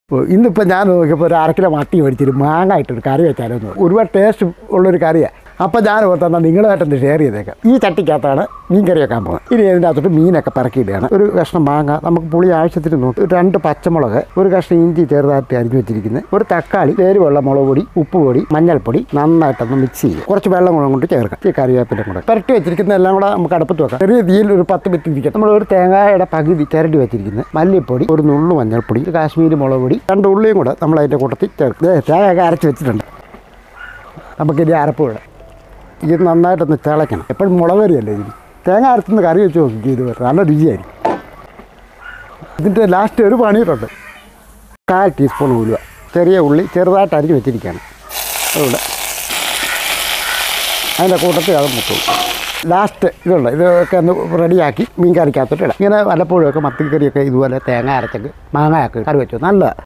ഓ, ഇന്നിപ്പോൾ ഞാൻ നോക്കിയപ്പോൾ ഒരു അര കിലോ മത്തി മേടിച്ചിട്ട് മാങ്ങ ഇട്ടൊരു കറി വെച്ചാലോ എന്ന് പറഞ്ഞു. ഒരുപാട് ടേസ്റ്റ് ഉള്ളൊരു കറിയാണ് അപ്പോൾ ഞാൻ ഓർത്തെന്നാൽ നിങ്ങളുമായിട്ടൊന്ന് ഷെയർ ചെയ്തേക്കാം ഈ ചട്ടിക്കകത്താണ് മീൻ കറി വെക്കാൻ പോകുന്നത് ഇനി ഇതിൻ്റെ അകത്തോട്ട് മീനൊക്കെ പറക്കിയിടുകയാണ് ഒരു കഷ്ണം മാങ്ങ നമുക്ക് പുളി ആവശ്യത്തിന് നോക്കി ഒരു രണ്ട് പച്ചമുളക് ഒരു കഷ്ണം ഇഞ്ചി ചെറുതായിട്ട് അരിഞ്ഞു വെച്ചിരിക്കുന്നത് ഒരു തക്കാളി പേര് വെള്ളം മുളക് പൊടി ഉപ്പ് പൊടി മഞ്ഞൾപ്പൊടി നന്നായിട്ടൊന്ന് മിക്സ് ചെയ്യുക കുറച്ച് വെള്ളം കൂടെ കൊണ്ട് ചേർക്കാം ഈ കറിവേപ്പിലും കൂടെ പുരട്ടി വെച്ചിരിക്കുന്ന എല്ലാം കൂടെ നമുക്ക് അടുപ്പത്ത് വെക്കാം ചെറിയ തീയിൽ ഒരു പത്ത് മിനിറ്റ് ഇരിക്കാം നമ്മൾ ഒരു തേങ്ങയുടെ പകുതി ചിരണ്ടി വെച്ചിരിക്കുന്നത് മല്ലിപ്പൊടി ഒരു നുള്ളു മഞ്ഞൾപ്പൊടി ഒരു കാശ്മീരി മുളക് പൊടി രണ്ട് ഉള്ളിയും കൂടെ നമ്മൾ അതിൻ്റെ കൂട്ടത്തിൽ ചേർക്കും ദേ, തേങ്ങയൊക്കെ അരച്ച് വെച്ചിട്ടുണ്ട് നമുക്കിനി അരപ്പ് വിടാം ഇത് നന്നായിട്ടൊന്ന് തിളയ്ക്കണം എപ്പോഴും മുളക് കറിയല്ലേ ഇത് തേങ്ങ അരത്തുനിന്ന് കറി വെച്ച് നോക്കി ഇത് നല്ല രുചിയായിരിക്കും ഇതിൻ്റെ ലാസ്റ്റ് ഒരു പണിയിട്ടുണ്ട് കാൽ ടീസ്പൂൺ ഉലുവ ചെറിയ ഉള്ളി ചെറുതായിട്ട് അരിഞ്ഞ് വെച്ചിരിക്കുകയാണ് അതുകൊണ്ട് അതിൻ്റെ കൂട്ടത്തിൽ അത് മുട്ടും ലാസ്റ്റ് ഇതുണ്ട് ഇതൊക്കെ ഒന്ന് റെഡിയാക്കി മീൻ കറിക്കകത്തോട്ട് ഇടാം ഇങ്ങനെ വല്ലപ്പോഴും ഒക്കെ മത്തിക്കറിയൊക്കെ ഇതുപോലെ തേങ്ങ അരച്ചൊക്കെ മാങ്ങയൊക്കെ കറി വെച്ചു നല്ലതാണ്